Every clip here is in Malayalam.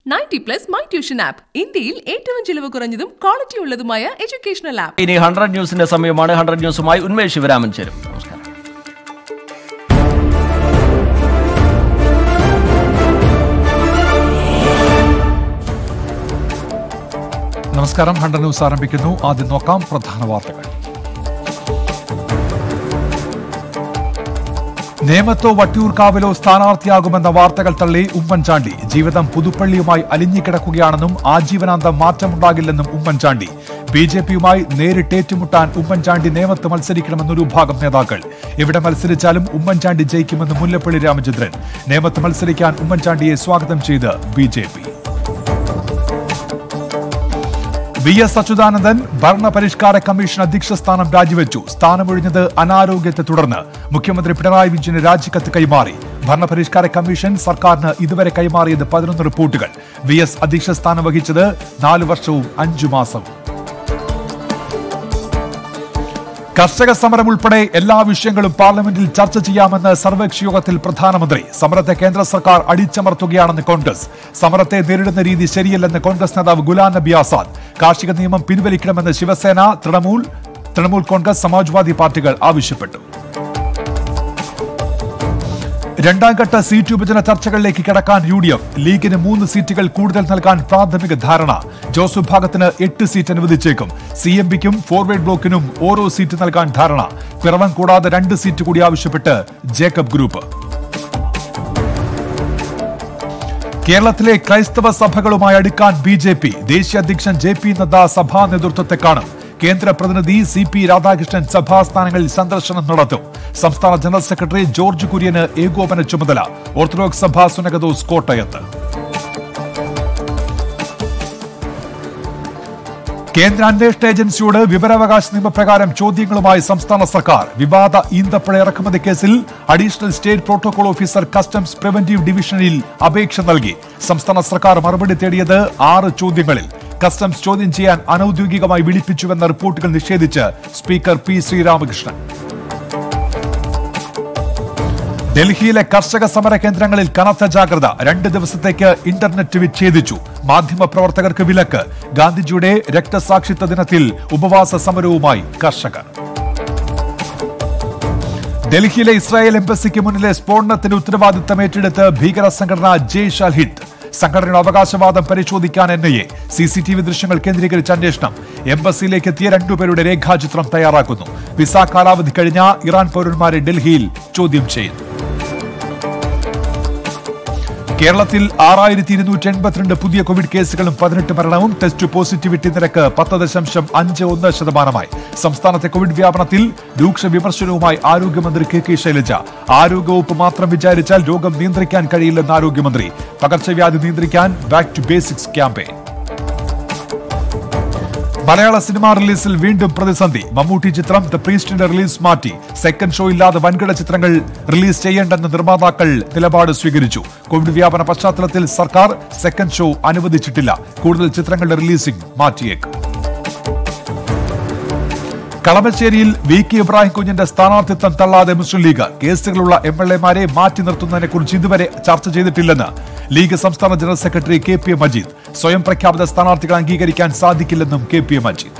ninety plus my tuition app ഇന്ത്യയിൽ ഏറ്റവും ചിലവ് കുറഞ്ഞതും ക്വാളിറ്റി ഉള്ളതുമായ എഡ്യൂക്കേഷണൽ ആപ്പ് ഇനി ഹൺഡ്രഡ് ന്യൂസിന്റെ സമയമാണ് ഹൺഡ്രഡ് ന്യൂസുമായി ഉന്മേഷ് ശിവരാമൻ ചേരും നമസ്കാരം നമസ്കാരം ഹൺഡ്രഡ് ന്യൂസ് ആരംഭിക്കുന്നു ആദ്യം നോക്കാം പ്രധാന വാർത്തകൾ നേമത്തോ വട്ടിയൂർക്കാവിലോ സ്ഥാനാർത്ഥിയാകുമെന്ന വാർത്തകൾ തള്ളി ഉമ്മൻചാണ്ടി ജീവിതം പുതുപ്പള്ളിയുമായി അലിഞ്ഞുകിടക്കുകയാണെന്നും ആജീവനാന്തം മാറ്റമുണ്ടാകില്ലെന്നും ഉമ്മൻചാണ്ടി ബി ജെ പിയുമായി നേരിട്ടേറ്റുമുട്ടാൻ ഉമ്മൻചാണ്ടി നേമത്ത് മത്സരിക്കണമെന്നൊരു വിഭാഗം നേതാക്കൾ എവിടെ മത്സരിച്ചാലും ഉമ്മൻചാണ്ടി ജയിക്കുമെന്ന് മുല്ലപ്പള്ളി രാമചന്ദ്രൻ നേമത്ത് മത്സരിക്കാൻ ഉമ്മൻചാണ്ടിയെ സ്വാഗതം ചെയ്ത് B J P V S Achuthanandan ഭരണപരിഷ്കാര കമ്മീഷൻ അധ്യക്ഷ സ്ഥാനം രാജിവെച്ചു സ്ഥാനമൊഴിഞ്ഞത് അനാരോഗ്യത്തെ തുടർന്ന് മുഖ്യമന്ത്രി പിണറായി വിജയന് രാജിക്കത്ത് കൈമാറി ഭരണപരിഷ്കാര കമ്മീഷൻ സർക്കാരിന് ഇതുവരെ കൈമാറിയത് പതിനൊന്ന് റിപ്പോർട്ടുകൾ വി എസ് അധ്യക്ഷ സ്ഥാനം വഹിച്ചത് നാല് വർഷവും അഞ്ചു മാസവും കർഷക സമരം ഉൾപ്പെടെ എല്ലാ വിഷയങ്ങളും പാർലമെന്റിൽ ചർച്ച ചെയ്യാമെന്ന് സർവകക്ഷി യോഗത്തിൽ പ്രധാനമന്ത്രി സമരത്തെ കേന്ദ്ര സർക്കാർ അടിച്ചമർത്തുകയാണെന്ന് കോൺഗ്രസ് സമരത്തെ നേരിടുന്ന രീതി ശരിയല്ലെന്ന് കോൺഗ്രസ് നേതാവ് ഗുലാം നബി ആസാദ് കാർഷിക നിയമം പിൻവലിക്കണമെന്ന് ശിവസേന തൃണമൂൽ തൃണമൂൽ കോൺഗ്രസ് സമാജ്വാദി പാർട്ടികൾ ആവശ്യപ്പെട്ടു രണ്ടാം ഘട്ട സീറ്റ് വിഭജന ചർച്ചകളിലേക്ക് കിടക്കാൻ യു ഡി എഫ് ലീഗിന് മൂന്ന് സീറ്റുകൾ കൂടുതൽ നൽകാൻ പ്രാഥമിക ധാരണ ജോസ് വിഭാഗത്തിന് എട്ട് സീറ്റ് അനുവദിച്ചേക്കും സി എം പിക്കും ഫോർവേഡ് ബ്ലോക്കിനും ഓരോ സീറ്റ് നൽകാൻ ധാരണ പിറവം കൂടാതെ രണ്ട് സീറ്റ് കൂടി ആവശ്യപ്പെട്ട് ജേക്കബ് ഗ്രൂപ്പ് കേരളത്തിലെ ക്രൈസ്തവ സഭകളുമായി അടുക്കാൻ ബി ജെ പി ദേശീയ അധ്യക്ഷൻ ജെ പി നദ്ദ സഭാ നേതൃത്വത്തെ കാണും കേന്ദ്ര പ്രതിനിധി സി പി രാധാകൃഷ്ണൻ സഭാസ്ഥാനങ്ങളിൽ സന്ദർശനം നടത്തും സംസ്ഥാന ജനറൽ സെക്രട്ടറി ജോർജ് കുര്യന് ഏകോപന ചുമതല ഓർത്തഡോക്സ് സഭ സുനകദോസ് കോട്ടയത്ത് കേന്ദ്ര അന്വേഷണ ഏജൻസിയോട് വിവരാവകാശ നിയമപ്രകാരം ചോദ്യങ്ങളുമായി സംസ്ഥാന സർക്കാർ വിവാദ ഈന്തപ്പഴ ഇറക്കുമതി കേസിൽ additional state protocol officer customs preventive ഡിവിഷനിൽ അപേക്ഷ നൽകി സംസ്ഥാന സർക്കാർ മറുപടി തേടിയത് ആറ് ചോദ്യങ്ങളിൽ കസ്റ്റംസ് ചോദ്യം ചെയ്യാൻ അനൌദ്യോഗികമായി വിളിപ്പിച്ചുവെന്ന റിപ്പോർട്ടുകൾ നിഷേധിച്ച് സ്പീക്കർ പി ശ്രീരാമകൃഷ്ണൻ ഡൽഹിയിലെ കർഷക സമര കേന്ദ്രങ്ങളിൽ കനത്ത ജാഗ്രത രണ്ട് ദിവസത്തേക്ക് ഇന്റർനെറ്റ് വിച്ഛേദിച്ചു മാധ്യമപ്രവർത്തകർക്ക് വിലക്ക് ഗാന്ധിജിയുടെ രക്തസാക്ഷിത്വ ദിനത്തിൽ ഉപവാസ സമരവുമായി കർഷകർ ഡൽഹിയിലെ ഇസ്രായേൽ എംബസിക്ക് മുന്നിലെ സ്ഫോടനത്തിന് ഉത്തരവാദിത്തം ഏറ്റെടുത്ത് ഭീകര സംഘടന ജെയ്ഷ് അൽ ഹിന്ദ് സംഘടനയുടെ അവകാശവാദം പരിശോധിക്കാൻ N I A C C T V ദൃശ്യങ്ങൾ കേന്ദ്രീകരിച്ച് അന്വേഷണം എംബസിയിലേക്ക് എത്തിയ രണ്ടുപേരുടെ രേഖാചിത്രം തയ്യാറാക്കുന്നു വിസ കാലാവധി കഴിഞ്ഞ ഇറാൻ പൗരന്മാരെ ഡൽഹിയിൽ ചോദ്യം ചെയ്യുന്നു കേരളത്തിൽ ആറായിരത്തി ഇരുന്നൂറ്റി എൺപത്തിരണ്ട് പുതിയ കോവിഡ് കേസുകളും പതിനെട്ട് മരണവും ടെസ്റ്റ് പോസിറ്റിവിറ്റി നിരക്ക് പത്ത് ദശാംശം അഞ്ച് ഒന്ന് ശതമാനമായി സംസ്ഥാനത്തെ കോവിഡ് വ്യാപനത്തിൽ രൂക്ഷ വിമർശനവുമായി ആരോഗ്യമന്ത്രി കെ കെ ശൈലജ ആരോഗ്യവകുപ്പ് മാത്രം വിചാരിച്ചാൽ രോഗം നിയന്ത്രിക്കാൻ കഴിയില്ലെന്ന് ആരോഗ്യമന്ത്രി പകർച്ചവ്യാധി നിയന്ത്രിക്കാൻ back to basics campaign Malayala cinema റിലീസിൽ വീണ്ടും പ്രതിസന്ധി മമ്മൂട്ടി ചിത്രം ദ പ്രീസ്റ്റിന്റെ റിലീസ് മാറ്റി സെക്കൻഡ് ഷോ ഇല്ലാതെ വൻകിട ചിത്രങ്ങൾ റിലീസ് ചെയ്യേണ്ടെന്ന് നിർമ്മാതാക്കൾ നിലപാട് സ്വീകരിച്ചു കോവിഡ് വ്യാപന പശ്ചാത്തലത്തിൽ സർക്കാർ സെക്കൻഡ് ഷോ അനുവദിച്ചിട്ടില്ല കൂടുതൽ ചിത്രങ്ങളുടെ റിലീസിംഗ് മാറ്റിയേക്കും കളമശ്ശേരിയിൽ വി കെ ഇബ്രാഹിം കുഞ്ഞിന്റെ സ്ഥാനാർത്ഥിത്വം തള്ളാതെ മുസ്ലിം ലീഗ് കേസുകളുള്ള എം എൽ എമാരെ മാറ്റി നിർത്തുന്നതിനെ കുറിച്ച് ഇതുവരെ ചർച്ച ചെയ്തിട്ടില്ലെന്ന് ലീഗ് സംസ്ഥാന general secretary K P A Majeed സ്വയം പ്രഖ്യാപിത സ്ഥാനാർത്ഥികളെ അംഗീകരിക്കാൻ സാധിക്കില്ലെന്നും K P A Majeed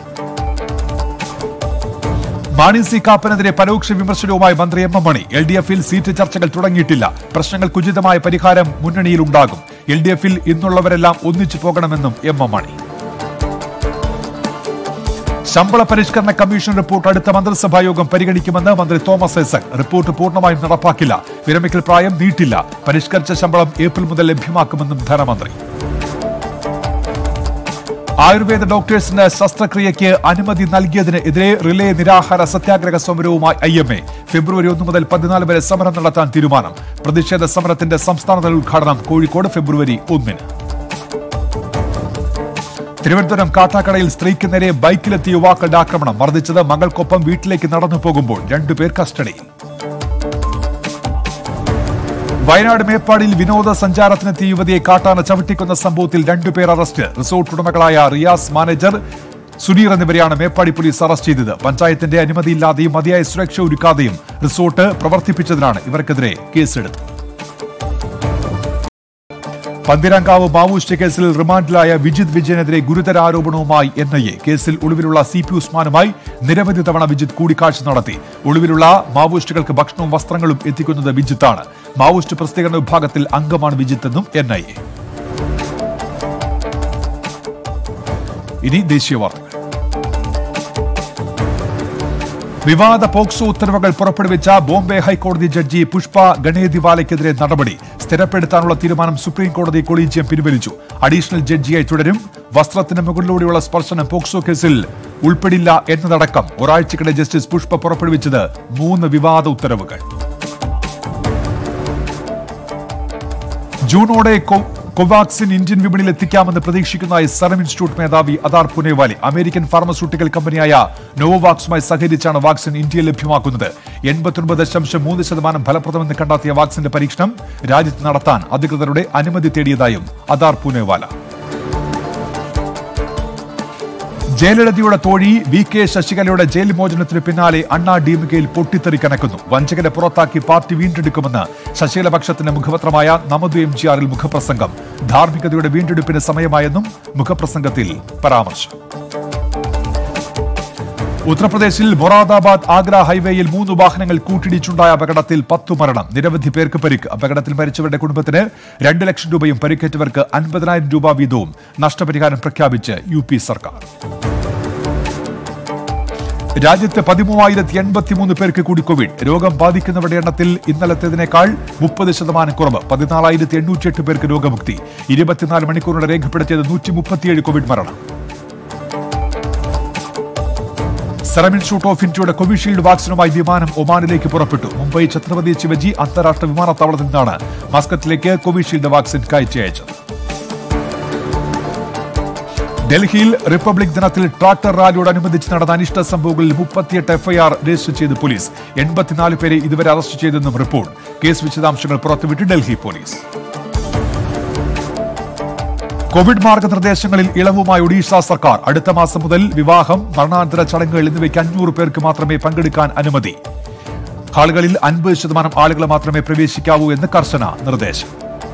Mani C കാപ്പനെതിരെ പരോക്ഷ വിമർശനവുമായി മന്ത്രി M M Mani L D എഫിൽ സീറ്റ് ചർച്ചകൾ തുടങ്ങിയിട്ടില്ല പ്രശ്നങ്ങൾക്ക് ഉചിതമായ പരിഹാരം മുന്നണിയിൽ ഉണ്ടാകും എൽ ഡി എഫിൽ ഇന്നുള്ളവരെല്ലാം ഒന്നിച്ചു പോകണമെന്നും എം എം മണി ശമ്പള പരിഷ്കരണ കമ്മീഷൻ റിപ്പോർട്ട് അടുത്ത മന്ത്രിസഭാ യോഗം പരിഗണിക്കുമെന്ന് മന്ത്രി തോമസ് ഐസക് റിപ്പോർട്ട് പൂർണ്ണമായും നടപ്പാക്കില്ല വിരമിക്കൽ പ്രായം നീട്ടില്ല പരിഷ്കരിച്ച ശമ്പളം ഏപ്രിൽ മുതൽ ലഭ്യമാക്കുമെന്നും ധനമന്ത്രി ആയുർവേദ ഡോക്ടേഴ്സിന് ശസ്ത്രക്രിയയ്ക്ക് അനുമതി നൽകിയതിന് എതിരെ റിലേ നിരാഹാര സത്യാഗ്രഹ സമരവുമായി ഐ എം എ ഫെബ്രുവരി ഒന്ന് മുതൽ പതിനാല് വരെ സമരം നടത്താൻ തീരുമാനം പ്രതിഷേധ സമരത്തിന്റെ സംസ്ഥാനതല ഉദ്ഘാടനം കോഴിക്കോട് ഫെബ്രുവരി ഒന്നിന് തിരുവനന്തപുരം കാട്ടാക്കടയിൽ സ്ത്രീക്ക് നേരെ ബൈക്കിലെത്തിയ യുവാക്കളുടെ ആക്രമണം മർദ്ദിച്ചത് മകൾക്കൊപ്പം വീട്ടിലേക്ക് നടന്നു പോകുമ്പോൾ രണ്ടുപേർ കസ്റ്റഡിയിൽ വയനാട് മേപ്പാടിയിൽ വിനോദസഞ്ചാരത്തിനെത്തിയ യുവതിയെ കാട്ടാന ചവിട്ടിക്കൊന്ന സംഭവത്തിൽ രണ്ടുപേർ അറസ്റ്റ് റിസോർട്ട് ഉടമകളായ റിയാസ് മാനേജർ സുനീർ എന്നിവരെയാണ് മേപ്പാടി പോലീസ് അറസ്റ്റ് ചെയ്തത് പഞ്ചായത്തിന്റെ അനുമതിയില്ലാതെയും മതിയായ സുരക്ഷ ഒരുക്കാതെയും റിസോർട്ട് പ്രവർത്തിപ്പിച്ചതിനാണ് ഇവർക്കെതിരെ കേസെടുത്തത് പന്തിരങ്കാവ് മാവോയിസ്റ്റ് കേസിൽ റിമാൻഡിലായ വിജിത് വിജയനെതിരെ ഗുരുതര ആരോപണവുമായി എൻ ഐ എ കേസിൽ ഒളിവിലുള്ള സി പി ഉസ്മാനുമായി നിരവധി തവണ വിജിത് കൂടിക്കാഴ്ച നടത്തി ഒളിവിലുള്ള മാവോയിസ്റ്റുകൾക്ക് ഭക്ഷണവും വസ്ത്രങ്ങളും എത്തിക്കുന്നത് വിജിത്താണ് മാവോയിസ്റ്റ് പ്രസിദ്ധീകരണ വിഭാഗത്തിൽ അംഗമാണ് വിജിത്ത് എന്നും എൻ ഐ എ ഇനി ദേശീയ വാർത്തകൾ വിവാദ പോക്സോ ഉത്തരവുകൾ പുറപ്പെടുവിച്ച ബോംബെ ഹൈക്കോടതി ജഡ്ജി പുഷ്പ ഗണേദിവാലയ്ക്കെതിരെ നടപടി സ്ഥിരപ്പെടുത്താനുള്ള തീരുമാനം സുപ്രീം കോടതി കൊളീജിയം പിൻവലിച്ചു അഡീഷണൽ ജഡ്ജിയായി തുടരും വസ്ത്രത്തിന് മുകളിലൂടെയുള്ള സ്പർശനം പോക്സോ കേസിൽ ഉൾപ്പെടില്ല എന്നതടക്കം ഒരാഴ്ചക്കിടെ ജസ്റ്റിസ് പുഷ്പ പുറപ്പെടുവിച്ചത് മൂന്ന് വിവാദ ഉത്തരവുകൾ ജൂണോടെ കോ- കോവാക്സിൻ ഇന്ത്യൻ വിപണിയിൽ എത്തിക്കാമെന്ന് പ്രതീക്ഷിക്കുന്നതായി സെറം ഇൻസ്റ്റിറ്റ്യൂട്ട് മേധാവി അദാർ പുനെവാലി അമേരിക്കൻ ഫാർമസ്യൂട്ടിക്കൽ കമ്പനിയായ നോവോവാക്സുമായി സഹകരിച്ചാണ് വാക്സിൻ ഇന്ത്യയിൽ ലഭ്യമാക്കുന്നത് എൺപത്തൊൻപത് ദശാംശം മൂന്ന് ശതമാനം ഫലപ്രദമെന്ന് കണ്ടെത്തിയ വാക്സിന്റെ പരീക്ഷണം രാജ്യത്ത് നടത്താൻ അധികൃതരുടെ അനുമതി തേടിയതായും അദാർ പുനെവാല ജയലളിതയുടെ തോഴി വി കെ ശശികലയുടെ ജയിൽ മോചനത്തിന് പിന്നാലെ അണ്ണാ ഡിഎംകെയിൽ പൊട്ടിത്തെറി കനക്കുന്നു വഞ്ചകരെ പുറത്താക്കി പാർട്ടി വീണ്ടെടുക്കുമെന്ന് ശശികല പക്ഷത്തിന്റെ മുഖപത്രമായ നമതു എം ജി ആറിൽ മുഖപ്രസംഗം ധാർമ്മികതയുടെ വീണ്ടെടുപ്പിന് സമയമായെന്നും മുഖപ്രസംഗത്തിൽ പരാമർശം ഉത്തർപ്രദേശിൽ മൊറാദാബാദ് ആഗ്ര ഹൈവേയിൽ മൂന്ന് വാഹനങ്ങൾ കൂട്ടിയിടിച്ചുണ്ടായ അപകടത്തിൽ പത്തു മരണം നിരവധി പേർക്ക് പരിക്ക് അപകടത്തിൽ മരിച്ചവരുടെ കുടുംബത്തിന് രണ്ട് ലക്ഷം രൂപയും പരിക്കേറ്റവർക്ക് അൻപതിനായിരം രൂപ വീതവും നഷ്ടപരിഹാരം പ്രഖ്യാപിച്ച് യു പി സർക്കാർ രാജ്യത്ത് പതിമൂവായിരത്തി എൺപത്തിമൂന്ന് പേർക്ക് കൂടി കോവിഡ് രോഗം ബാധിക്കുന്നവരുടെ എണ്ണത്തിൽ ഇന്നലത്തേതിനേക്കാൾ മുപ്പത് ശതമാനം കുറവ് പതിനാലായിരത്തി എണ്ണൂറ്റിയെട്ട് പേർക്ക് രോഗമുക്തി ഇരുപത്തിനാല് മണിക്കൂറിന് രേഖപ്പെടുത്തിയത് നൂറ്റി മുപ്പത്തിയേഴ് കോവിഡ് മരണം സെറം ഇൻസ്റ്റിറ്റ്യൂട്ട് ഓഫ് ഇന്ത്യയുടെ കോവിഷീൽഡ് വാക്സിനുമായി വിമാനം ഒമാനിലേക്ക് പുറപ്പെട്ടു മുംബൈ ഛത്രപതി ശിവജി അന്താരാഷ്ട്ര വിമാനത്താവളത്തിൽ നിന്നാണ് മസ്കറ്റിലേക്ക് കോവിഷീൽഡ് വാക്സിൻ കയറ്റി അയച്ചത് ഡൽഹിയിൽ റിപ്പബ്ലിക് ദിനത്തിൽ ട്രാക്ടർ റാലിയോടനുബന്ധിച്ച് നടന്ന അനിഷ്ട സംഭവങ്ങളിൽ മുപ്പത്തിയെട്ട് എഫ്ഐആർ രജിസ്റ്റർ ചെയ്ത് പോലീസ് എൺപത്തിനാല് പേരെ ഇതുവരെ അറസ്റ്റ് ചെയ്തെന്നും റിപ്പോർട്ട് കേസ് വിശദാംശങ്ങൾ പുറത്തുവിട്ട് ഡൽഹി പോലീസ് കോവിഡ് മാർഗനിർദ്ദേശങ്ങളിൽ ഇളവുമായി ഒഡീഷ സർക്കാർ അടുത്ത മാസം മുതൽ വിവാഹം മരണാനന്തര ചടങ്ങുകൾ എന്നിവയ്ക്ക് അഞ്ഞൂറ് പേർക്ക് മാത്രമേ പങ്കെടുക്കാൻ അനുമതി ഹാളുകളിൽ അൻപത് ശതമാനം ആളുകൾ മാത്രമേ പ്രവേശിക്കാവൂ എന്ന് കർശന നിർദ്ദേശം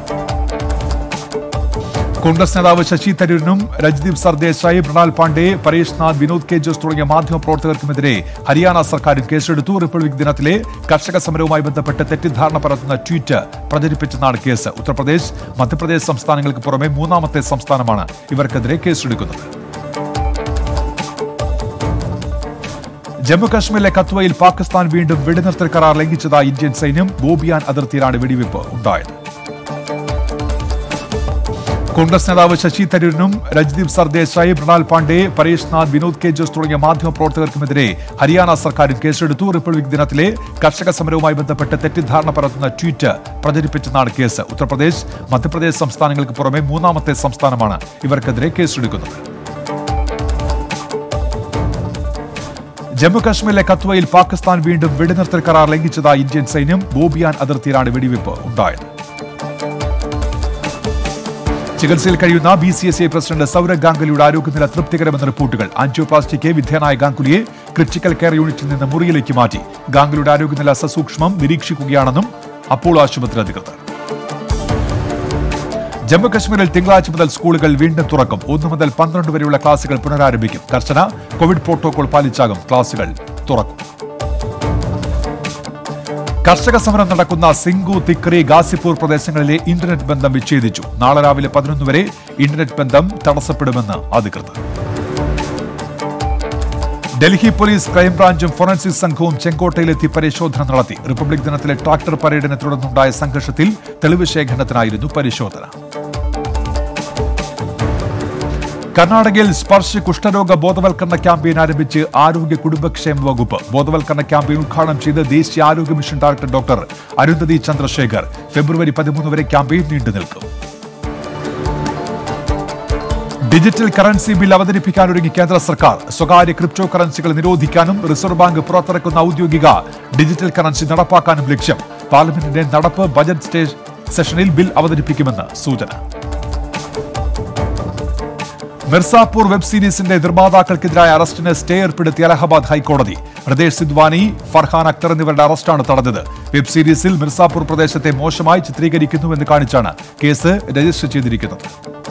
കോൺഗ്രസ് നേതാവ് ശശി തരൂരിനും രജ്ദീപ് സർദേശായി മൃണാൽ പാണ്ഡെ പരേഷ് നാഥ് വിനോദ് കെ ജോസ് തുടങ്ങിയ മാധ്യമപ്രവർത്തകർക്കുമെതിരെ ഹരിയാന സർക്കാരും കേസെടുത്തു റിപ്പബ്ലിക് ദിനത്തിലെ കർഷക സമരവുമായി ബന്ധപ്പെട്ട് തെറ്റിദ്ധാരണ പരത്തുന്ന ട്വീറ്റ് പ്രചരിപ്പിച്ചെന്നാണ് കേസ് ഉത്തർപ്രദേശ് മധ്യപ്രദേശ് സംസ്ഥാനങ്ങൾക്ക് പുറമെ മൂന്നാമത്തെ സംസ്ഥാനമാണ് ഇവർക്കെതിരെ കേസെടുക്കുന്നത് ജമ്മുകശ്മീരിലെ കത്വയിൽ പാകിസ്ഥാൻ വീണ്ടും വെടിനിർത്തൽ കരാർ ലംഘിച്ചതായി ഇന്ത്യൻ സൈന്യം ബോബിയാൻ അതിർത്തിയിലാണ് വെടിവെയ്പ് ഉണ്ടായത് കോൺഗ്രസ് നേതാവ് ശശി തരൂരിനും രജ്ദീപ് സർദേശായി മൃണാൽ പാണ്ഡെ പരേഷ് നാഥ് വിനോദ് കെ ജോസ് തുടങ്ങിയ മാധ്യമപ്രവർത്തകർക്കുമെതിരെ ഹരിയാന സർക്കാരും കേസെടുത്തു റിപ്പബ്ലിക് ദിനത്തിലെ കർഷക സമരവുമായി ബന്ധപ്പെട്ട് തെറ്റിദ്ധാരണ പരത്തുന്ന ട്വീറ്റ് പ്രചരിപ്പിച്ചെന്നാണ് കേസ് ഉത്തർപ്രദേശ് മധ്യപ്രദേശ് സംസ്ഥാനങ്ങൾക്ക് പുറമെ മൂന്നാമത്തെ സംസ്ഥാനമാണ് ഇവർക്കെതിരെ കേസെടുക്കുന്നത് ജമ്മുകശ്മീരിലെ കത്വയിൽ പാകിസ്ഥാൻ വീണ്ടും വെടിനിർത്തൽ കരാർ ലംഘിച്ചതായി ഇന്ത്യൻ സൈന്യം ബോബിയാൻ അതിർത്തിയിലാണ് വെടിവെയ്പ് ഉണ്ടായത് ചികിത്സയിൽ കഴിയുന്ന B C S I president Sourav ഗാംഗുലിയുടെ ആരോഗ്യനില തൃപ്തികരമെന്ന റിപ്പോർട്ടുകൾ ആൻജിയോപ്ലാസ്റ്റിക്ക് വിധേയനായ ഗാംഗുലിയെ ക്രിട്ടിക്കൽ കെയർ യൂണിറ്റിൽ നിന്ന് മുറിയിലേക്ക് മാറ്റി ഗാംഗുലിയുടെ ആരോഗ്യനില സസൂക്ഷ്മം നിരീക്ഷിക്കുകയാണെന്നും അപ്പോളോ ആശുപത്രി അധികൃതർ ജമ്മുകശ്മീരിൽ തിങ്കളാഴ്ച മുതൽ സ്കൂളുകൾ വീണ്ടും തുറക്കും ഒന്ന് മുതൽ പന്ത്രണ്ട് വരെയുള്ള ക്ലാസുകൾ പുനരാരംഭിക്കും കർശന കോവിഡ് പ്രോട്ടോകോൾ പാലിച്ചാകും ക്ലാസുകൾ തുറക്കും കർഷക സമരം നടക്കുന്ന സിംഗു തിക്രി ഗാസിപ്പൂർ പ്രദേശങ്ങളിലെ ഇന്റർനെറ്റ് ബന്ധം വിച്ഛേദിച്ചു നാളെ രാവിലെ പതിനൊന്ന് വരെ ഇന്റർനെറ്റ് ബന്ധം തടസ്സപ്പെടുമെന്ന് അധികൃതർ ഡൽഹി പോലീസ് ക്രൈംബ്രാഞ്ചും ഫോറൻസിക് സംഘവും ചെങ്കോട്ടയിലെത്തി പരിശോധന നടത്തി റിപ്പബ്ലിക് ദിനത്തിലെ ട്രാക്ടർ പരേഡിനെ തുടർന്നുണ്ടായ സംഘർഷത്തിൽ തെളിവ് ശേഖരണത്തിനായിരുന്നു പരിശോധന കർണാടകയിൽ സ്പർശ് കുഷ്ഠരോഗ ബോധവൽക്കരണ ക്യാമ്പയിൻ ആരംഭിച്ച് ആരോഗ്യ കുടുംബക്ഷേമ വകുപ്പ് ബോധവൽക്കരണ ക്യാമ്പയിൻ ഉദ്ഘാടനം ചെയ്ത് ദേശീയ ആരോഗ്യ mission director doctor Arundhati Chandrasekhar ഫെബ്രുവരി പതിമൂന്ന് വരെ ക്യാമ്പയിൻ നീണ്ടു നിൽക്കും ഡിജിറ്റൽ കറൻസി ബിൽ അവതരിപ്പിക്കാനൊരുങ്ങി കേന്ദ്ര സർക്കാർ സ്വകാര്യ ക്രിപ്റ്റോ കറൻസികൾ നിരോധിക്കാനും റിസർവ് ബാങ്ക് പുറത്തിറക്കുന്ന ഔദ്യോഗിക ഡിജിറ്റൽ കറൻസി നടപ്പാക്കാനും ലക്ഷ്യം പാർലമെന്റിന്റെ നടപ്പ് ബജറ്റ് സ്റ്റേ സെഷനിൽ ബിൽ അവതരിപ്പിക്കുമെന്ന് സൂചന മിർസാപൂർ വെബ് സീരീസിന്റെ നിർമ്മാതാക്കൾക്കെതിരായ അറസ്റ്റിന് സ്റ്റേ ഏർപ്പെടുത്തിയ അലഹബാദ് ഹൈക്കോടതി ഹൃദേശ് സിദ്വാനി ഫർഹാൻ അക്തർ എന്നിവരുടെ അറസ്റ്റാണ് തടഞ്ഞത് വെബ് സീരീസിൽ മിർസാപൂർ പ്രദേശത്തെ മോശമായി ചിത്രീകരിക്കുന്നുവെന്ന് കാണിച്ചാണ് കേസ് രജിസ്റ്റർ ചെയ്തിരിക്കുന്നത്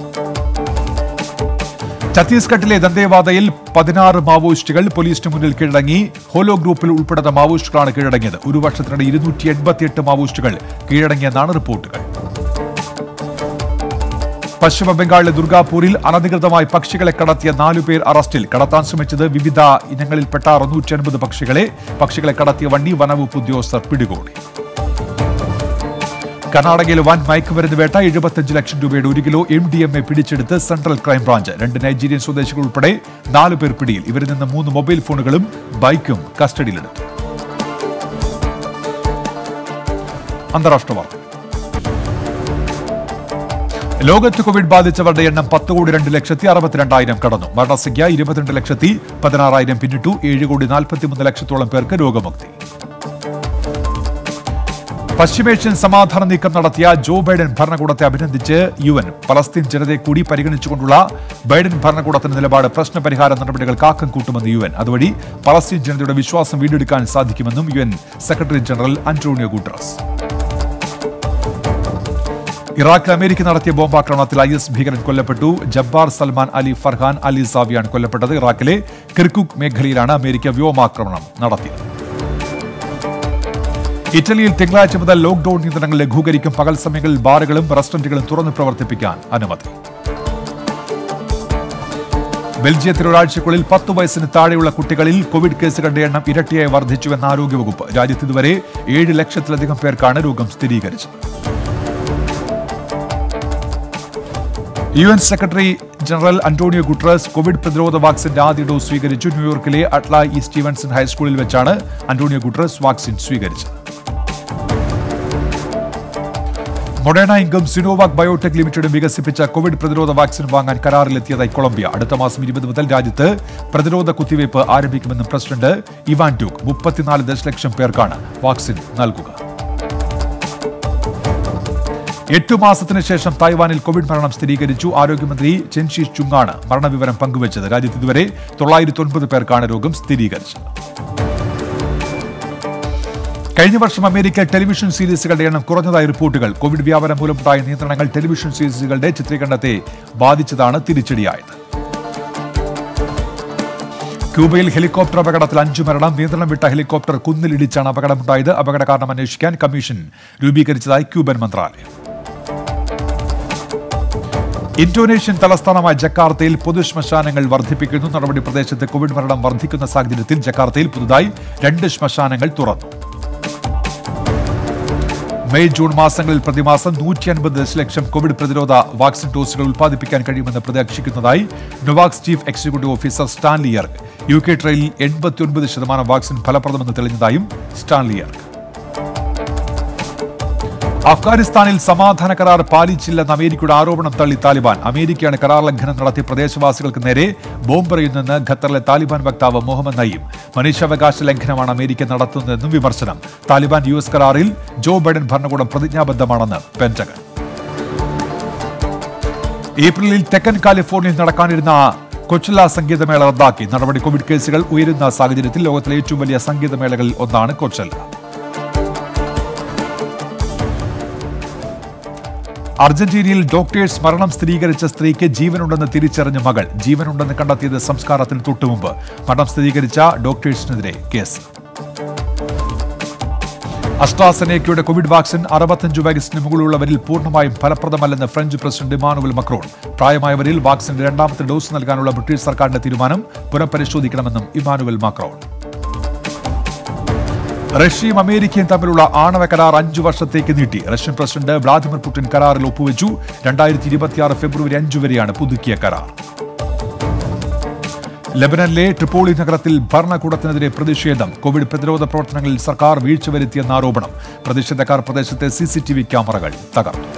ഛത്തീസ്ഗഡിലെ ദന്തേവാദയിൽ പതിനാറ് മാവോയിസ്റ്റുകൾ പോലീസിന് മുന്നിൽ കീഴടങ്ങി ഹോലോ ഗ്രൂപ്പിൽ ഉൾപ്പെടുന്ന മാവോയിസ്റ്റുകളാണ് കീഴടങ്ങിയത് ഒരു വർഷത്തിനിടെ ഇരുന്നൂറ്റി എൺപത്തിയെട്ട് മാവോയിസ്റ്റുകൾ കീഴടങ്ങിയെന്നാണ് റിപ്പോർട്ടുകൾ പശ്ചിമ ബംഗാളിലെ ദുർഗാപൂരിൽ അനധികൃതമായി പക്ഷികളെ കടത്തിയ നാലുപേർ അറസ്റ്റിൽ കടത്താൻ ശ്രമിച്ചത് വിവിധ ഇനങ്ങളിൽപ്പെട്ട അറുന്നൂറ്റി അൻപത് പക്ഷികളെ പക്ഷികളെ കടത്തിയ വണ്ടി വനവകുപ്പ് ഉദ്യോഗസ്ഥർ പിടികൂടി കർണാടകയിൽ വൻ മയക്കുമരുന്ന് വേട്ട എഴുപത്തഞ്ച് ലക്ഷം രൂപയുടെ ഒരു kilo M D M A പിടിച്ചെടുത്ത് സെൻട്രൽ ക്രൈംബ്രാഞ്ച് രണ്ട് നൈജീരിയൻ സ്വദേശികൾ ഉൾപ്പെടെ നാല് പേർ പിടിയിൽ ഇവരിൽ നിന്ന് മൂന്ന് മൊബൈൽ ഫോണുകളും ബൈക്കും കസ്റ്റഡിയിലെടുത്തു അന്താരാഷ്ട്ര വാർത്ത ലോകത്ത് കോവിഡ് ബാധിച്ചവരുടെ എണ്ണം പത്ത് കോടി രണ്ട് ലക്ഷത്തി അറുപത്തിരണ്ടായിരം കടന്നു മരണസംഖ്യ ഇരുപത്തിരണ്ട് ലക്ഷത്തി പതിനാറായിരം പിന്നിട്ടു ഏഴ് കോടി നാൽപ്പത്തിമൂന്ന് ലക്ഷത്തോളം പേർക്ക് രോഗമുക്തി പശ്ചിമേഷ്യൻ സമാധാന നീക്കം നടത്തിയ ജോ ബൈഡൻ ഭരണകൂടത്തെ അഭിനന്ദിച്ച് യു എൻ പലസ്തീൻ ജനതയെ കൂടി പരിഗണിച്ചുകൊണ്ടുള്ള ബൈഡൻ ഭരണകൂടത്തിന്റെ നിലപാട് പ്രശ്നപരിഹാര നടപടികൾക്ക് ആക്കം കൂട്ടുമെന്ന് യു എൻ അതുവഴി പലസ്തീൻ ജനതയുടെ വിശ്വാസം വീണ്ടെടുക്കാൻ സാധിക്കുമെന്നും U N secretary general Antonio Guterres ഇറാഖിൽ അമേരിക്ക നടത്തിയ ബോംബാക്രമണത്തിൽ ഐ എസ് ഭീകരൻ കൊല്ലപ്പെട്ടു ജബ്ബാർ സൽമാൻ അലി ഫർഹാൻ അലി സാവിയാണ് കൊല്ലപ്പെട്ടത് ഇറാഖിലെ കിർക്കുക് മേഖലയിലാണ് അമേരിക്ക വ്യോമാക്രമണം നടത്തിയത് ഇറ്റലിയിൽ തിങ്കളാഴ്ച മുതൽ ലോക്ഡൌൺ നിയന്ത്രണങ്ങൾ ലഘൂകരിക്കും പകൽ സമയങ്ങളിൽ ബാറുകളും റെസ്റ്റോറന്റുകളും തുറന്നു പ്രവർത്തിപ്പിക്കാൻ അനുമതി ബെൽജിയത്തിൽ ഒരാഴ്ചക്കുള്ളിൽ പത്ത് വയസ്സിന് താഴെയുള്ള കുട്ടികളിൽ കോവിഡ് കേസുകളുടെ എണ്ണം ഇരട്ടിയായി വർദ്ധിച്ചുവെന്ന് ആരോഗ്യവകുപ്പ് രാജ്യത്ത് ഇതുവരെ ഏഴ് ലക്ഷത്തിലധികം പേർക്കാണ് രോഗം സ്ഥിരീകരിച്ചത് U N secretary general Antonio Guterres covid പ്രതിരോധ വാക്സിന്റെ ആദ്യ ഡോസ് സ്വീകരിച്ചു ന്യൂയോർക്കിലെ അട്ല ഇ സ്റ്റീവൻസൺ ഹൈസ്കൂളിൽ വെച്ചാണ് അന്റോണിയോ ഗുട്രസ് വാക്സിൻ സ്വീകരിച്ചത് മൊഡേണ ഇൻകം സിനോവാക് ബയോടെക് ലിമിറ്റഡും വികസിപ്പിച്ച കോവിഡ് പ്രതിരോധ വാക്സിൻ വാങ്ങാൻ കരാറിലെത്തിയതായി കൊളംബിയ അടുത്ത മാസം ഇരുപത് മുതൽ രാജ്യത്ത് പ്രതിരോധ കുത്തിവയ്പ് ആരംഭിക്കുമെന്നും പ്രസിഡന്റ് ഇവാൻ ഡ്യൂക്ക് മുപ്പത്തിനാല് ദശലക്ഷം പേർക്കാണ് വാക്സിൻ നൽകുക എട്ടു മാസത്തിന് ശേഷം തായ്വാനിൽ കോവിഡ് മരണം സ്ഥിരീകരിച്ചു ആരോഗ്യമന്ത്രി ചെൻഷി ചുങ്ങാണ് മരണവിവരം പങ്കുവച്ചത് രാജ്യത്ത് ഇതുവരെ തൊള്ളായിരത്തി ഒൻപത് പേർക്കാണ് രോഗം സ്ഥിരീകരിച്ചത് കഴിഞ്ഞ വർഷം അമേരിക്ക ടെലിവിഷൻ സീരീസുകളുടെ എണ്ണം കുറഞ്ഞതായി റിപ്പോർട്ടുകൾ കോവിഡ് വ്യാപനം മൂലമുണ്ടായ നിയന്ത്രണങ്ങൾ ടെലിവിഷൻ സീരീസുകളുടെ ചിത്രീകരണത്തെ ബാധിച്ചതാണ് തിരിച്ചടിയായത് ക്യൂബയിൽ ഹെലികോപ്റ്റർ അപകടത്തിൽ അഞ്ചു മരണം നിയന്ത്രണം വിട്ട ഹെലികോപ്റ്റർ കുന്നിലിടിച്ചാണ് അപകടമുണ്ടായത് അപകട കാരണം അന്വേഷിക്കാൻ കമ്മീഷൻ രൂപീകരിച്ചതായി ക്യൂബൻ മന്ത്രാലയം ഇന്തോനേഷ്യൻ തലസ്ഥാനമായ ജക്കാർത്തയിൽ പൊതുശ്മശാനങ്ങൾ വർദ്ധിപ്പിക്കുന്നു നടപടി പ്രദേശത്ത് കോവിഡ് മരണം വർദ്ധിക്കുന്ന സാഹചര്യത്തിൽ ജക്കാർത്തയിൽ പുതുതായി രണ്ട് ശ്മശാനങ്ങൾ തുറന്നു മെയ് ജൂൺ മാസങ്ങളിൽ പ്രതിമാസം നൂറ്റി അൻപത് ദശലക്ഷം കോവിഡ് പ്രതിരോധ വാക്സിൻ ഡോസുകൾ ഉൽപ്പാദിപ്പിക്കാൻ കഴിയുമെന്ന് പ്രതീക്ഷിക്കുന്നതായി Novavax chief executive officer Stanley Erck U K ട്രയലിൽ എൺപത്തിയൊൻപത് ശതമാനം വാക്സിൻ ഫലപ്രദമെന്ന് തെളിഞ്ഞതായും സ്റ്റാൻലി യർഗ് അഫ്ഗാനിസ്ഥാനിൽ സമാധാന കരാർ പാലിച്ചില്ലെന്ന് അമേരിക്കയുടെ ആരോപണം തള്ളി താലിബാൻ അമേരിക്കയാണ് കരാർ ലംഘനം നടത്തി പ്രദേശവാസികൾക്ക് നേരെ ബോംബെറിയുന്നതെന്ന് ഖത്തറിലെ താലിബാൻ വക്താവ് മുഹമ്മദ് നയീം മനുഷ്യാവകാശ ലംഘനമാണ് അമേരിക്ക നടത്തുന്നതെന്നും വിമർശനം താലിബാൻ യു എസ് കരാറിൽ ജോ ബൈഡൻ ഭരണകൂടം പ്രതിജ്ഞാബദ്ധമാണെന്ന് പെന്റഗൺ ഏപ്രിലിൽ തെക്കൻ കാലിഫോർണിയയിൽ നടക്കാനിരുന്ന കൊച്ചില്ല സംഗീതമേള റദ്ദാക്കി നടപടി കോവിഡ് കേസുകൾ ഉയരുന്ന സാഹചര്യത്തിൽ ലോകത്തിലെ ഏറ്റവും വലിയ സംഗീതമേളകളിൽ ഒന്നാണ് കൊച്ചല്ല അർജന്റീനയിൽ ഡോക്ടേഴ്സ് മരണം സ്ഥിരീകരിച്ച സ്ത്രീക്ക് ജീവനുണ്ടെന്ന് തിരിച്ചറിഞ്ഞ മകൾ ജീവനുണ്ടെന്ന് കണ്ടെത്തിയത് സംസ്കാരത്തിന് തൊട്ടുമുമ്പ് മരണം സ്ഥിരീകരിച്ച ഡോക്ടേഴ്സിനെതിരെ കേസ് അസ്ട്രാസെനേക്കയുടെ കോവിഡ് വാക്സിൻ അറുപത്തഞ്ച് വയസ്സിന് മുകളിലുള്ളവരിൽ പൂർണ്ണമായും ഫലപ്രദമല്ലെന്ന് ഫ്രഞ്ച് പ്രസിഡന്റ് ഇമാനുവൽ മക്രോൺ പ്രായമായവരിൽ വാക്സിന്റെ രണ്ടാമത്തെ ഡോസ് നൽകാനുള്ള ബ്രിട്ടീഷ് സർക്കാരിന്റെ തീരുമാനം പുനഃപരിശോധിക്കണമെന്നും ഇമാനുവൽ മാക്രോൺ റഷ്യയും അമേരിക്കയും തമ്മിലുള്ള ആണവ കരാർ അഞ്ചു വർഷത്തേക്ക് നീട്ടി റഷ്യൻ പ്രസിഡന്റ് വ്ളാദിമിർ പുടിൻ കരാറിൽ ഒപ്പുവെച്ചു രണ്ടായിരത്തി ഇരുപത്തിയാറ് ഫെബ്രുവരി അഞ്ചു വരെയാണ് പുതുക്കിയ കരാർ ലബനനിലെ ട്രിപ്പോളി നഗരത്തിൽ ഭരണകൂടത്തിനെതിരെ പ്രതിഷേധം കോവിഡ് പ്രതിരോധ പ്രവർത്തനങ്ങളിൽ സർക്കാർ വീഴ്ച വരുത്തിയെന്ന ആരോപണം പ്രതിഷേധക്കാർ പ്രദേശത്തെ സി സി ടി വി ക്യാമറകൾ തകർത്തു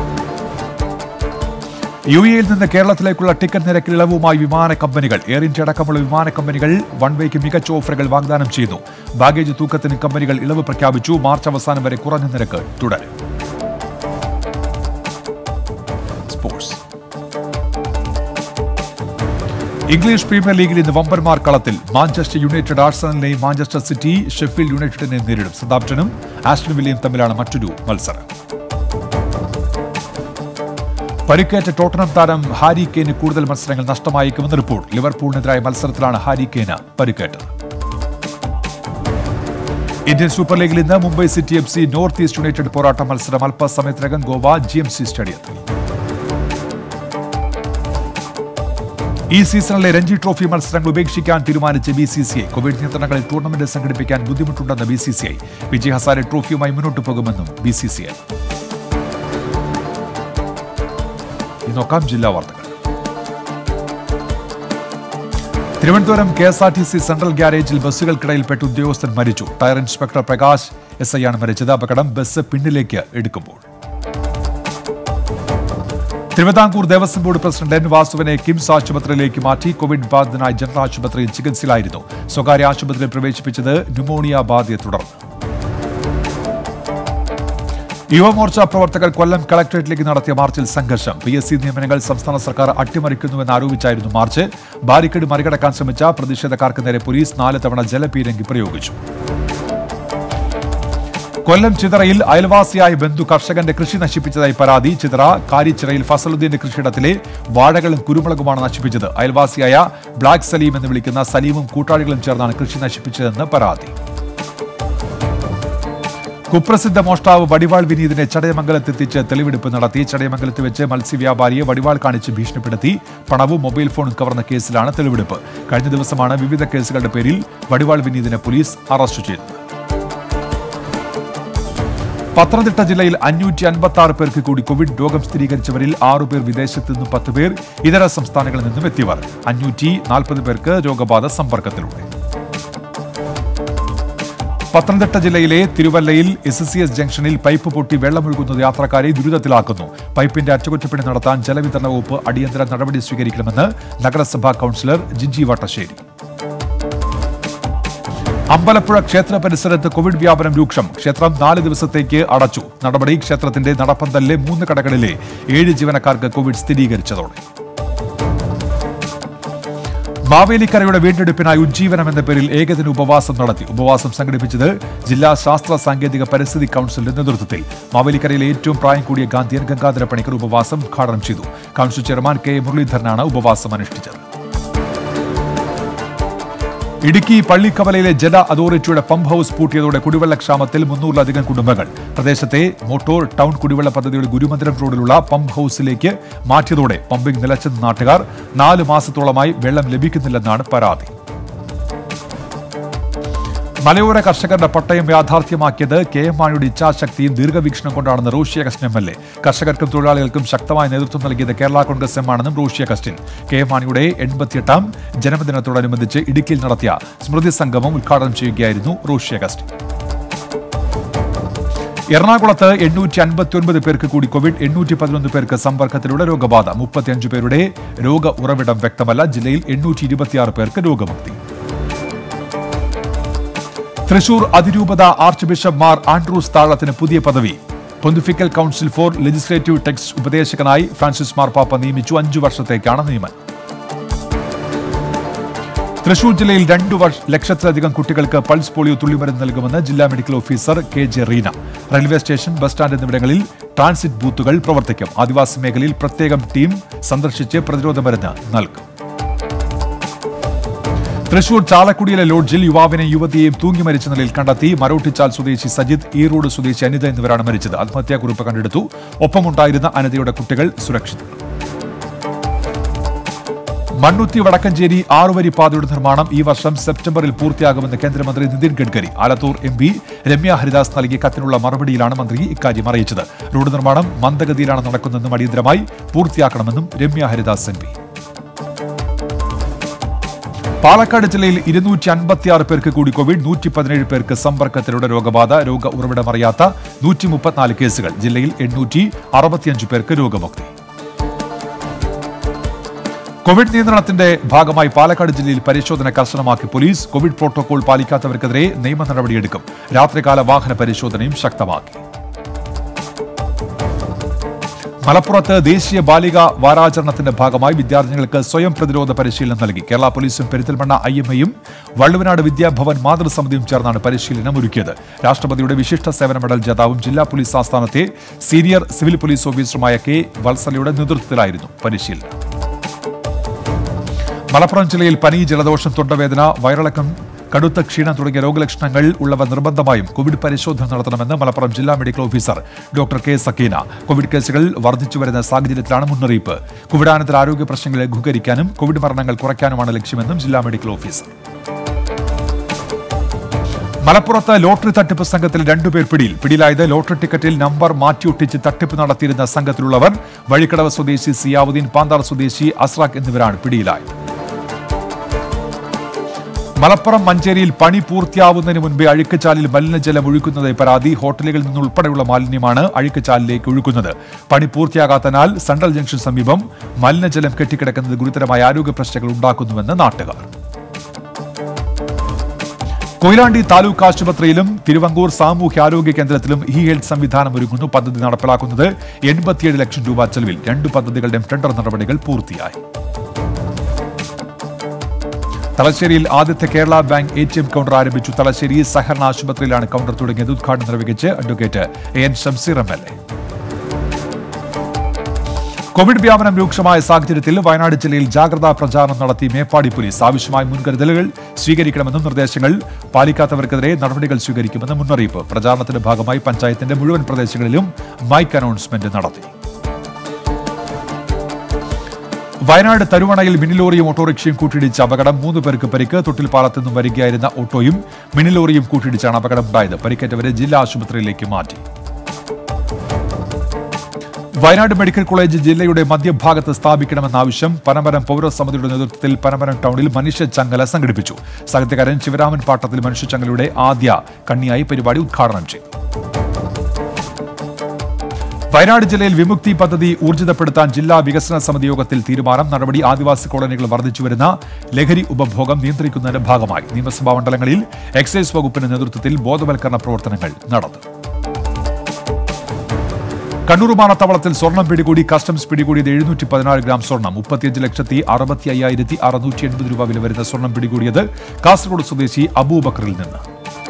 യു എയിൽ നിന്ന് കേരളത്തിലേക്കുള്ള ടിക്കറ്റ് നിരക്കിൽ ഇളവുമായി വിമാന കമ്പനികൾ എയർ ഇന്ത്യ അടക്കമുള്ള വിമാന കമ്പനികൾ വൺ വേക്ക് മികച്ച ഓഫറുകൾ വാഗ്ദാനം ചെയ്യുന്നു ബാഗേജ് തൂക്കത്തിന് കമ്പനികൾ ഇളവ് പ്രഖ്യാപിച്ചു മാർച്ച് അവസാനം വരെ കുറഞ്ഞ നിരക്ക് തുടരും സ്പോർട്സ് ഇംഗ്ലീഷ് പ്രീമിയർ ലീഗിൽ ഇന്ന് വമ്പന്മാർ കളത്തിൽ മാഞ്ചസ്റ്റർ യുണൈറ്റഡ് ആഴ്സണലിനെയും മാഞ്ചസ്റ്റർ സിറ്റി ഷെഫീൽഡ് യുണൈറ്റഡിനെയും നേരിടും സതാപ്റ്റനും ആസ്റ്റൺ വില്ലിയും തമ്മിലാണ് മറ്റൊരു മത്സരം പരിക്കേറ്റ ടോട്ടനം താരം ഹാരി കെയ്ന് കൂടുതൽ മത്സരങ്ങൾ നഷ്ടമായേക്കുമെന്ന് റിപ്പോർട്ട് ലിവർപൂളിനെതിരായ മത്സരത്തിലാണ് ഹാരി കെയ്ന് പരിക്കേറ്റത് ഇന്ത്യൻ സൂപ്പർ ലീഗിൽ ഇന്ന് Mumbai city F C north east united പോരാട്ട മത്സരം അല്പസമയത്തിനകം ഗോവ ജി എം സി സ്റ്റേഡിയത്തിൽ ഈ സീസണിലെ രഞ്ജി ട്രോഫി മത്സരങ്ങൾ ഉപേക്ഷിക്കാൻ തീരുമാനിച്ച B C C I covid നിയന്ത്രണങ്ങളിൽ ടൂർണമെന്റ് സംഘടിപ്പിക്കാൻ ബുദ്ധിമുട്ടുണ്ടെന്ന് B C C I Vijay Hazare ട്രോഫിയുമായി മുന്നോട്ട് പോകുമെന്നും ബി സി സി ഐ നോക്കാം ജില്ലാ വാർത്തകൾ Thiruvananthapuram K S R T C central ഗ്യാരേജിൽ ബസ്സുകൾക്കിടയിൽപ്പെട്ട് ഉദ്യോഗസ്ഥൻ മരിച്ചു tyre inspector Prakash S I ആണ് മരിച്ചത് അപകടം ബസ് പിന്നിലേക്ക് എടുക്കുമ്പോൾ Thiruvithamkoor Devaswom board president N വാസുവിനെ കിംസ് ആശുപത്രിയിലേക്ക് മാറ്റി കോവിഡ് ബാധിതനായി ജനറൽ ആശുപത്രിയിൽ ചികിത്സയിലായിരുന്നു സ്വകാര്യ ആശുപത്രിയിൽ പ്രവേശിപ്പിച്ചത് ന്യൂമോണിയ ബാധയെ തുടർന്ന് യുവമോർച്ച പ്രവർത്തകർ കൊല്ലം കളക്ടറേറ്റിലേക്ക് നടത്തിയ മാർച്ചിൽ സംഘർഷം പി എസ് സി നിയമനങ്ങൾ സംസ്ഥാന സർക്കാർ അട്ടിമറിക്കുന്നുവെന്ന് ആരോപിച്ചായിരുന്നു മാർച്ച് ബാരിക്കേഡ് മറികടക്കാൻ ശ്രമിച്ച പ്രതിഷേധക്കാർക്ക് നേരെ പോലീസ് നാല് തവണ ജലപീരങ്കി പ്രയോഗിച്ചു കൊല്ലം ചിതറയിൽ അയൽവാസിയായ ബന്ധു കർഷകന്റെ കൃഷി നശിപ്പിച്ചതായി പരാതി ചിതറ കാരിച്ചിറയിൽ ഫസലുദ്ദീന്റെ കൃഷിയിടത്തിലെ വാഴകളും കുരുമുളകുമാണ് നശിപ്പിച്ചത് അയൽവാസിയായ ബ്ലാക്ക് സലീം എന്ന് വിളിക്കുന്ന സലീമും കൂട്ടാളികളും ചേർന്നാണ് കൃഷി നശിപ്പിച്ചതെന്ന് പരാതി കുപ്രസിദ്ധ മോഷ്ടാവ് വടിവാൾ വിനീതിനെ ചടയമംഗലത്തെത്തിച്ച് തെളിവെടുപ്പ് നടത്തി ചടയമംഗലത്ത് വെച്ച് മത്സ്യവ്യാപാരിയെ വടിവാൾ കാണിച്ച് ഭീഷണിപ്പെടുത്തി പണവും മൊബൈൽ ഫോണും കവർന്ന കേസിലാണ് തെളിവെടുപ്പ് കഴിഞ്ഞ ദിവസമാണ് വിവിധ കേസുകളുടെ പേരിൽ വടിവാൾ വിനീതിനെ പോലീസ് അറസ്റ്റ് ചെയ്തത് പത്തനംതിട്ട ജില്ലയിൽ അഞ്ഞൂറ്റി അൻപത്തി ആറ് പേർക്ക് കൂടി കോവിഡ് രോഗം സ്ഥിരീകരിച്ചവരിൽ ആറുപേർ വിദേശത്ത് നിന്നും പത്ത് പേർ ഇതര സംസ്ഥാനങ്ങളിൽ നിന്നും എത്തിയവർ അഞ്ഞൂറ്റി നാൽപ്പത് പേർക്ക് രോഗബാധ സമ്പർക്കത്തിലൂടെ പത്തനംതിട്ട ജില്ലയിലെ തിരുവല്ലയിൽ S C S junction pipe പൊട്ടി വെള്ളമൊഴുകുന്നത് യാത്രക്കാരെ ദുരിതത്തിലാക്കുന്നു പൈപ്പിന്റെ അറ്റകുറ്റപ്പണി നടത്താൻ ജലവിതരണ വകുപ്പ് അടിയന്തര നടപടി സ്വീകരിക്കണമെന്ന് നഗരസഭാ കൌൺസിലർ ജിജി വട്ടശ്ശേരി അമ്പലപ്പുഴ ക്ഷേത്ര പരിസരത്ത് കോവിഡ് വ്യാപനം രൂക്ഷം ക്ഷേത്രം നാല് ദിവസത്തേക്ക് അടച്ചു നടപടി ക്ഷേത്രത്തിന്റെ നടപ്പന്തലിലെ മൂന്ന് കടകളിലെ ഏഴ് ജീവനക്കാർക്ക് കോവിഡ് സ്ഥിരീകരിച്ചതോടെ മാവേലിക്കരയുടെ വീണ്ടെടുപ്പിനായി ഉജ്ജീവനം എന്ന പേരിൽ ഏകദിന ഉപവാസം നടത്തി ഉപവാസം സംഘടിപ്പിച്ചത് ജില്ലാ ശാസ്ത്ര സാങ്കേതിക പരിസ്ഥിതി കൌൺസിലിന്റെ നേതൃത്വത്തിൽ മാവേലിക്കരയിലെ ഏറ്റവും പ്രായം കൂടിയ ഗാന്ധിയൻ ഗംഗാധര പണിക്കർ ഉപവാസം ഉദ്ഘാടനം ചെയ്തു കൌൺസിൽ ചെയർമാൻ കെ മുരളീധരനാണ് ഉപവാസം അനുഷ്ഠിച്ചത് ഇടുക്കി പള്ളിക്കവലയിലെ ജല അതോറിറ്റിയുടെ പമ്പ് ഹൌസ് പൂട്ടിയതോടെ കുടിവെള്ളക്ഷാമത്തിൽ മുന്നൂറിലധികം കുടുംബങ്ങൾ പ്രദേശത്തെ മോട്ടോർ ടൗൺ കുടിവെള്ള പദ്ധതിയുടെ ഗുരുമന്ദിരം റോഡിലുള്ള പമ്പ് ഹൌസിലേക്ക് മാറ്റിയതോടെ പമ്പിംഗ് നിലച്ചെന്ന നാട്ടുകാർ നാല് മാസത്തോളമായി വെള്ളം ലഭിക്കുന്നില്ലെന്നാണ് പരാതി മലയോര കർഷകരുടെ പട്ടയം യാഥാർത്ഥ്യമാക്കിയത് കെ എം മാണിയുടെ ഇച്ഛാശക്തിയും ദീർഘവീക്ഷണം കൊണ്ടാണെന്ന് Roshy Augustine M L A കർഷകർക്കും തൊഴിലാളികൾക്കും ശക്തമായ നേതൃത്വം നൽകിയത് കേരള കോൺഗ്രസ് എം ആണെന്നും റോഷി അഗസ്റ്റിൻ കെ എം മാണിയുടെ എൺപത്തിയെട്ടാം ജന്മദിനത്തോടനുബന്ധിച്ച് ഇടുക്കിയിൽ നടത്തിയ സ്മൃതി സംഗമം ഉദ്ഘാടനം ചെയ്യുകയായിരുന്നു റോഷി അഗസ്റ്റിൻ എറണാകുളത്ത് എണ്ണൂറ്റി അൻപത്തി ഒൻപത് പേർക്ക് കൂടി കോവിഡ് എണ്ണൂറ്റി പതിനൊന്ന് പേർക്ക് സമ്പർക്കത്തിലൂടെ രോഗബാധ മുപ്പത്തിയഞ്ച് പേരുടെ രോഗ ഉറവിടം വ്യക്തമല്ല ജില്ലയിൽ എണ്ണൂറ്റി ഇരുപത്തിയാറ് പേർക്ക് രോഗമുക്തി തൃശൂർ അതിരൂപത ആർച്ച് ബിഷപ്പ് മാർ ആൻഡ്രൂസ് താഴത്തിന് പുതിയ പദവി pontifical council for legislative text ഉപദേശകനായി ഫ്രാൻസിസ് മാർപ്പാപ്പ നിയമിച്ചു അഞ്ചു വർഷത്തേക്കാണ് നിയമനം തൃശൂർ ജില്ലയിൽ രണ്ടു വർഷ ലക്ഷത്തിലധികം കുട്ടികൾക്ക് പൾസ് പോളിയോ തുള്ളിമരുന്ന് നൽകുമെന്ന് ജില്ലാ medical officer K J Reena railway station bus stand എന്നിവിടങ്ങളിൽ ട്രാൻസിറ്റ് ബൂത്തുകൾ പ്രവർത്തിക്കും ആദിവാസി മേഖലയിൽ പ്രത്യേകം ടീം സന്ദർശിച്ച് പ്രതിരോധ മരുന്ന് നൽകും തൃശൂർ ചാലക്കുടിയിലെ ലോഡ്ജിൽ യുവാവിനെയും യുവതിയെയും തൂങ്ങി മരിച്ച നിലയിൽ കണ്ടെത്തി മരോട്ടിച്ചാൽ സ്വദേശി സജിത് ഈറോഡ് സ്വദേശി അനിത എന്നിവരാണ് മരിച്ചത് ആത്മഹത്യാക്കുറിപ്പ് കണ്ടെടുത്തു ഒപ്പമുണ്ടായിരുന്ന അനിതയുടെ കുട്ടികൾ സുരക്ഷിതർ മണ്ണുത്തി വടക്കഞ്ചേരി ആറുവരി പാതയുടെ നിർമ്മാണം ഈ വർഷം സെപ്റ്റംബറിൽ പൂർത്തിയാകുമെന്ന് കേന്ദ്രമന്ത്രി നിതിൻ ഗഡ്കരി ആലത്തൂർ എം പി രമ്യ ഹരിദാസ് നൽകിയ കത്തിനുള്ള മറുപടിയിലാണ് മന്ത്രി ഇക്കാര്യം അറിയിച്ചത് റോഡ് നിർമ്മാണം മന്ദഗതിയിലാണ് നടക്കുന്നതെന്നും അടിയന്തരമായി പൂർത്തിയാക്കണമെന്നും രമ്യ ഹരിദാസ് എം പി പാലക്കാട് ജില്ലയിൽ ഇരുന്നൂറ്റി അൻപത്തിയാറ് പേർക്ക് കൂടി കോവിഡ് നൂറ്റി പതിനേഴ് പേർക്ക് സമ്പർക്കത്തിലൂടെ രോഗബാധ രോഗ ഉറവിടമറിയാത്ത നൂറ്റി മുപ്പത്തിനാല് കേസുകൾ ജില്ലയിൽ എണ്ണൂറ്റി അറുപത്തിയഞ്ച് പേർക്ക് രോഗമുക്തി കോവിഡ് നിയന്ത്രണത്തിന്റെ ഭാഗമായി പാലക്കാട് ജില്ലയിൽ പരിശോധന കർശനമാക്കി പോലീസ് കോവിഡ് പ്രോട്ടോകോൾ പാലിക്കാത്തവർക്കെതിരെ നിയമ നടപടിയെടുക്കും രാത്രികാല വാഹന പരിശോധനയും ശക്തമാക്കി മലപ്പുറത്ത് ദേശീയ ബാലിക വാരാചരണത്തിന്റെ ഭാഗമായി വിദ്യാർത്ഥികൾക്ക് സ്വയം പ്രതിരോധ പരിശീലനം നൽകി കേരള പോലീസും പെരിന്തൽമണ്ണ ഐ എം ഐയും വള്ളുവനാട് വിദ്യാഭവൻ മാതൃസമിതിയും ചേർന്നാണ് പരിശീലനം ഒരുക്കിയത് രാഷ്ട്രപതിയുടെ വിശിഷ്ട സേവന മെഡൽ ജേതാവും ജില്ലാ പോലീസ് ആസ്ഥാനത്തെ സീനിയർ സിവിൽ പോലീസ് ഓഫീസറുമായ കെ വത്സലയുടെ നേതൃത്വത്തിലായിരുന്നു പരിശീലനം മലപ്പുറം ജില്ലയിൽ പനി ജലദോഷം തൊണ്ടവേദന വയറിളക്കം കടുത്ത ക്ഷീണം തുടങ്ങിയ രോഗലക്ഷണങ്ങൾ ഉള്ളവ നിർബന്ധമായും കോവിഡ് പരിശോധന നടത്തണമെന്ന് മലപ്പുറം ജില്ലാ medical officer doctor K Sakeena covid കേസുകൾ വർദ്ധിച്ചു വരുന്ന സാഹചര്യത്തിലാണ് മുന്നറിയിപ്പ് കോവിഡാനന്തര ആരോഗ്യ പ്രശ്നങ്ങൾ ലഘൂകരിക്കാനും കോവിഡ് മരണങ്ങൾ കുറയ്ക്കാനുമാണ് ലക്ഷ്യമെന്നും ജില്ലാ മെഡിക്കൽ ഓഫീസർ മലപ്പുറത്ത് ലോട്ടറി തട്ടിപ്പ് സംഘത്തിൽ രണ്ടുപേർ പിടിയിൽ പിടിയിലായത് ലോട്ടറി ടിക്കറ്റിൽ നമ്പർ മാറ്റിയൊട്ടിച്ച് തട്ടിപ്പ് നടത്തിയിരുന്ന സംഘത്തിലുള്ളവർ വഴിക്കടവ് സ്വദേശി സിയാവുദ്ദീൻ പാന്താർ സ്വദേശി അസ്രാഖ് എന്നിവരാണ് പിടിയിലായത് മലപ്പുറം മഞ്ചേരിയിൽ പണി പൂർത്തിയാവുന്നതിന് മുൻപേ അഴുക്കുചാലിൽ മലിനജലം ഒഴുക്കുന്നതായി പരാതി ഹോട്ടലുകളിൽ നിന്നുൾപ്പെടെയുള്ള മാലിന്യമാണ് അഴുക്കുചാലിലേക്ക് ഒഴുക്കുന്നത് പണി പൂർത്തിയാകാത്തതിനാൽ സെൻട്രൽ ജംഗ്ഷൻ സമീപം മലിനജലം കെട്ടിക്കിടക്കുന്നത് ഗുരുതരമായ ആരോഗ്യ പ്രശ്നങ്ങൾ ഉണ്ടാക്കുന്നുവെന്ന് നാട്ടുകാർ കൊയിലാണ്ടി താലൂക്ക് ആശുപത്രിയിലും തിരുവങ്കൂർ സാമൂഹ്യാരോഗ്യ കേന്ദ്രത്തിലും ഇ ഹെൽത്ത് സംവിധാനം ഒരുങ്ങുന്നു പദ്ധതി നടപ്പിലാക്കുന്നത് എൺപത്തിയേഴ് ലക്ഷം രൂപ ചെലവിൽ രണ്ട് പദ്ധതികളുടെയും ടെൻഡർ നടപടികൾ പൂർത്തിയായി തലശ്ശേരിയിൽ ആദ്യത്തെ Kerala bank A T M counter ആരംഭിച്ചു തലശ്ശേരി സഹകരണ ആശുപത്രിയിലാണ് കൗണ്ടർ തുടങ്ങിയത് ഉദ്ഘാടനം നിർവഹിച്ച് advocate A N Shamseer M L A covid വ്യാപനം രൂക്ഷമായ സാഹചര്യത്തിൽ വയനാട് ജില്ലയിൽ ജാഗ്രതാ പ്രചാരണം നടത്തി മേപ്പാടി പോലീസ് ആവശ്യമായ മുൻകരുതലുകൾ സ്വീകരിക്കണമെന്നും നിർദ്ദേശങ്ങൾ പാലിക്കാത്തവർക്കെതിരെ നടപടികൾ സ്വീകരിക്കുമെന്നും മുന്നറിയിപ്പ് പ്രചാരണത്തിന്റെ ഭാഗമായി പഞ്ചായത്തിന്റെ മുഴുവൻ പ്രദേശങ്ങളിലും മൈക്ക് അനൗൺസ്മെന്റ് നടത്തി വയനാട് തരുവണയിൽ മിനിലോറിയും ഓട്ടോറിക്ഷയും കൂട്ടിയിടിച്ച അപകടം മൂന്ന് പേർക്ക് പരിക്ക് തൊട്ടിൽപ്പാലത്ത് നിന്നും വരികയായിരുന്ന ഓട്ടോയും മിനിലോറിയും കൂട്ടിയിടിച്ചാണ് അപകടമുണ്ടായത് പരിക്കേറ്റവരെ ജില്ലാ ആശുപത്രിയിലേക്ക് മാറ്റി വയനാട് മെഡിക്കൽ കോളേജ് ജില്ലയുടെ മധ്യഭാഗത്ത് സ്ഥാപിക്കണമെന്ന ആവശ്യം പനമരം പൗരസമിതിയുടെ നേതൃത്വത്തിൽ പനമരം ടൗണിൽ മനുഷ്യ ചങ്ങല സംഘടിപ്പിച്ചു സാഹിത്യകാരൻ ശിവരാമൻ പാട്ടത്തിൽ മനുഷ്യ ചങ്ങലയുടെ ആദ്യ കണ്ണിയായി പരിപാടി ഉദ്ഘാടനം ചെയ്തു വയനാട് ജില്ലയിൽ വിമുക്തി പദ്ധതി ഊർജിതപ്പെടുത്താൻ ജില്ലാ വികസന സമിതി യോഗത്തിൽ തീരുമാനം നടപടി ആദിവാസി കോളനികൾ വർദ്ധിച്ചുവരുന്ന ലഹരി ഉപഭോഗം നിയന്ത്രിക്കുന്നതിന്റെ ഭാഗമായി നിയമസഭാ മണ്ഡലങ്ങളിൽ എക്സൈസ് വകുപ്പിന്റെ നേതൃത്വത്തിൽ ബോധവൽക്കരണ പ്രവർത്തനങ്ങൾ നടന്നു കണ്ണൂർ വിമാനത്താവളത്തിൽ സ്വർണം പിടികൂടി കസ്റ്റംസ് പിടികൂടിയത് എഴുന്നൂറ്റി പതിനാറ് ഗ്രാം സ്വർണം മുപ്പത്തിയഞ്ച് ലക്ഷത്തി അറുപത്തി അയ്യായിരത്തി അറുന്നൂറ്റി എൺപത് രൂപ വില വരുന്ന സ്വർണം പിടികൂടിയത് കാസർഗോഡ് സ്വദേശി അബൂബക്കറിൽ നിന്ന്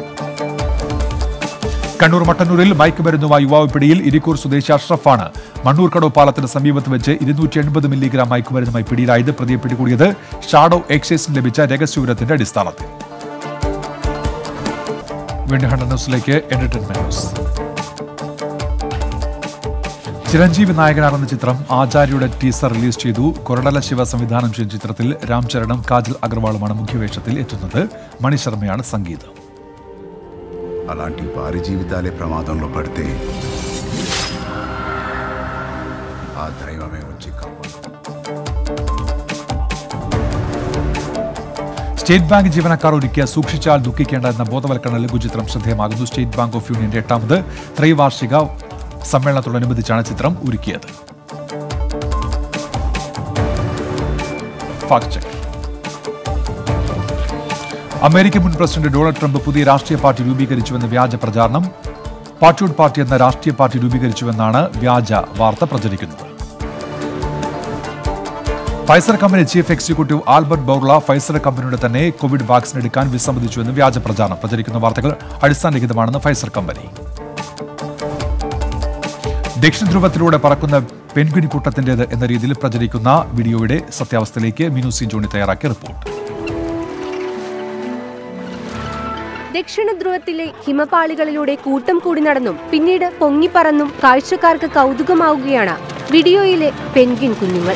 കണ്ണൂർ മട്ടന്നൂരിൽ മയക്കുമരുന്നുമായി യുവാവ് പിടിയിൽ ഇരിക്കൂർ സ്വദേശി അഷ്റഫാണ് മണ്ണൂർ കടവ് പാലത്തിന് സമീപത്ത് വെച്ച് ഇരുന്നൂറ്റി എൺപത് മില്ലിഗ്രാം മയക്കുമരുന്നുമായി പിടിയിലായത് പ്രതിയെ പിടികൂടിയത് ഷാഡോ എക്സൈസിന് ലഭിച്ച രഹസ്യവിവരത്തിന്റെ അടിസ്ഥാനത്തിൽ വീണ്ടും ഹൺഡ്രഡ് ന്യൂസിലേക്ക് എന്റർടൈൻമെന്റ് ന്യൂസ് ചിരഞ്ജീവി നായകനാണെന്ന ചിത്രം ആചാര്യയുടെ ടീസർ റിലീസ് ചെയ്തു കൊരടല ശിവ സംവിധാനം ചെയ്ത ചിത്രത്തിൽ രാംചരണും കാജൽ അഗർവാളുമാണ് മുഖ്യവേഷത്തിൽ എത്തുന്നത് മണിശർമ്മയാണ് സംഗീതം అలాంటి వారి జీవితాలే ప్రమాదంలో పడితే ఆ దైవమే వచ్చి కాపాడు സ്റ്റേറ്റ് ബാങ്ക് ജീവനക്കാർ ഒരുക്കിയ സൂക്ഷിച്ചാൽ ദുഃഖിക്കേണ്ട എന്ന ബോധവൽക്കരണ ലഘുചിത്രം ശ്രദ്ധേയമാകുന്നു സ്റ്റേറ്റ് ബാങ്ക് ഓഫ് യൂണിയന്റെ എട്ടാമത് ത്രൈവാർഷിക സമ്മേളനത്തോടനുബന്ധിച്ചാണ് ചിത്രം ഒരുക്കിയത് ഫാക്ട് ചെക്ക് അമേരിക്കൻ മുൻ പ്രസിഡന്റ് ഡൊണാൾഡ് ട്രംപ് പുതിയ രാഷ്ട്രീയ പാർട്ടി രൂപീകരിച്ചുവെന്ന വ്യാജ പ്രചാരണം പാട്രിയോട്ട് പാർട്ടി എന്ന രാഷ്ട്രീയ പാർട്ടി രൂപീകരിച്ചുവെന്നാണ് വ്യാജ വാർത്ത പ്രചരിക്കുന്നത് Pfizer company chief executive Albert Bourla Pfizer കമ്പനിയുടെ തന്നെ കോവിഡ് വാക്സിൻ എടുക്കാൻ വിസമ്മതിച്ചുവെന്ന് വ്യാജ പ്രചാരണം പ്രചരിക്കുന്ന വാർത്തകൾ അടിസ്ഥാനരഹിതമാണെന്ന് ഫൈസർ കമ്പനി ദക്ഷിണ ധ്രുവത്തിലൂടെ പറക്കുന്ന പെൻഗ്വിൻ കൂട്ടത്തിന്റേത് എന്ന രീതിയിൽ പ്രചരിക്കുന്ന വീഡിയോയുടെ സത്യാവസ്ഥയിലേക്ക് മിനു സി ജോണി തയ്യാറാക്കിയ റിപ്പോർട്ട് ദക്ഷിണ ധ്രുവത്തിലെ ഹിമപാളികളിലൂടെ കൂട്ടം കൂടി നടന്നും പിന്നീട് പൊങ്ങിപ്പറന്നും കാഴ്ചക്കാർക്ക് കൗതുകമാവുകയാണ് വീഡിയോയിലെ പെൻഗ്വിൻ കുഞ്ഞുങ്ങൾ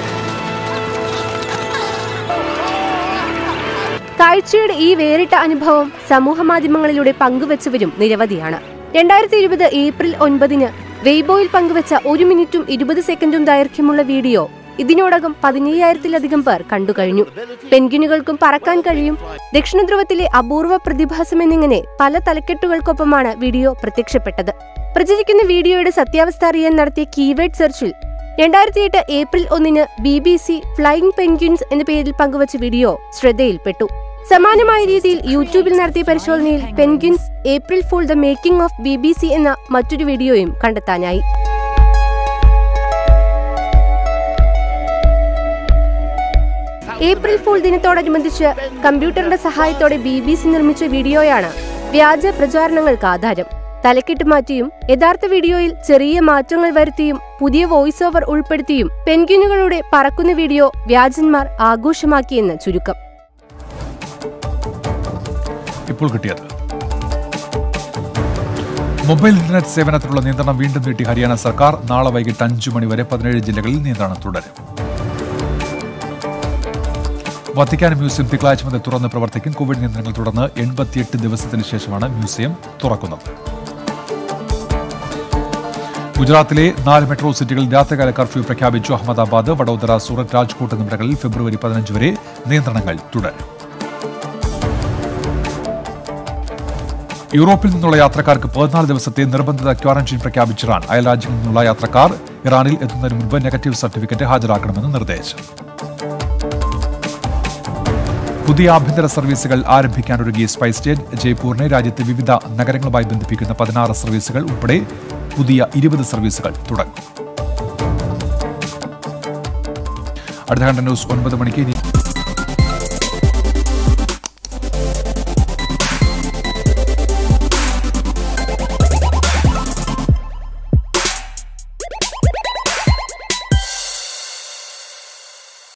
കാഴ്ചയുടെ ഈ വേറിട്ട അനുഭവം സമൂഹ മാധ്യമങ്ങളിലൂടെ പങ്കുവച്ചവരും നിരവധിയാണ് രണ്ടായിരത്തി ഇരുപത് ഏപ്രിൽ ഒൻപതിന് വെയ്ബോയിൽ പങ്കുവച്ച ഒരു മിനിറ്റും ഇരുപത് സെക്കൻഡും ദൈർഘ്യമുള്ള വീഡിയോ ഇതിനോടകം പതിനയ്യായിരത്തിലധികം പേർ കണ്ടുകഴിഞ്ഞു പെൻഗ്വിനുകൾക്കും പറക്കാൻ കഴിയും ദക്ഷിണ ധ്രുവത്തിലെ അപൂർവ പ്രതിഭാസം എന്നിങ്ങനെ പല തലക്കെട്ടുകൾക്കൊപ്പമാണ് വീഡിയോ പ്രത്യക്ഷപ്പെട്ടത് പ്രചരിക്കുന്ന വീഡിയോയുടെ സത്യാവസ്ഥ അറിയാൻ നടത്തിയ കീവേഡ് സെർച്ചിൽ രണ്ടായിരത്തി എട്ട് ഏപ്രിൽ ഒന്നിന് B B C flying penguins എന്ന പേരിൽ പങ്കുവച്ച വീഡിയോ ശ്രദ്ധയിൽപ്പെട്ടു സമാനമായ രീതിയിൽ യൂട്യൂബിൽ നടത്തിയ പരിശോധനയിൽ penguins April fool the making of B B C എന്ന മറ്റൊരു വീഡിയോയും കണ്ടെത്താനായി ഏപ്രിൽ ഫൂൾ ദിനത്തോടനുബന്ധിച്ച് കമ്പ്യൂട്ടറിന്റെ സഹായത്തോടെ ബി ബി സി നിർമ്മിച്ച വീഡിയോയാണ് വ്യാജ പ്രചാരണങ്ങൾക്ക് ആധാരം തലക്കെട്ട് മാറ്റിയും യഥാർത്ഥ വീഡിയോയിൽ ചെറിയ മാറ്റങ്ങൾ വരുത്തിയും പുതിയ വോയിസ് ഓവർ ഉൾപ്പെടുത്തിയും പെൻഗ്വിനുകളുടെ പറക്കുന്ന വീഡിയോ വ്യാജന്മാർ ആഘോഷമാക്കിയെന്ന് ചുരുക്കം ഇപ്പോൾ കിട്ടിയത് മൊബൈൽ ഇന്റർനെറ്റ് സേവനത്തിനുള്ള നിയന്ത്രണം വീണ്ടും നീട്ടി ഹരിയാന സർക്കാർ നാളെ വൈകിട്ട് അഞ്ചു മണിവരെ പതിനേഴ് ജില്ലകളിൽ നിയന്ത്രണം തുടരും വത്തിക്കാൻ മ്യൂസിയം തിങ്കളാഴ്ച മുതൽ തുറന്ന് പ്രവർത്തിക്കും കോവിഡ് നിയന്ത്രണങ്ങൾ തുടർന്ന് എൺപത്തിയെട്ട് ദിവസത്തിന് ശേഷമാണ് മ്യൂസിയം തുറക്കുന്നത് ഗുജറാത്തിലെ നാല് മെട്രോ സിറ്റികളിൽ രാത്രികാല കർഫ്യൂ പ്രഖ്യാപിച്ചു അഹമ്മദാബാദ് വഡോദര സൂറത്ത് രാജ്കോട്ട് എന്നിവിടങ്ങളിൽ ഫെബ്രുവരി പതിനഞ്ച് വരെ നിയന്ത്രണങ്ങൾ തുടരും യൂറോപ്പിൽ നിന്നുള്ള യാത്രക്കാർക്ക് പതിനാല് ദിവസത്തെ നിർബന്ധിത ക്വാറന്റൈൻ പ്രഖ്യാപിച്ച ഇറാൻ അയൽ രാജ്യങ്ങളിൽ നിന്നുള്ള യാത്രക്കാർ ഇറാനിൽ എത്തുന്നതിന് മുൻപ് നെഗറ്റീവ് സർട്ടിഫിക്കറ്റ് ഹാജരാക്കണമെന്ന് നിർദ്ദേശം പുതിയ ആഭ്യന്തര സർവീസുകൾ ആരംഭിക്കാനൊരുങ്ങിയ സ്പൈസ് ജെറ്റ് ജയ്പൂരിനെ രാജ്യത്തെ വിവിധ നഗരങ്ങളുമായി ബന്ധിപ്പിക്കുന്ന പതിനാറ് സർവീസുകൾ ഉൾപ്പെടെ പുതിയ ഇരുപത് സർവീസുകൾ തുടങ്ങും അടുത്ത കണ്ട ന്യൂസ് ഒൻപത് മണിക്ക് ഇനി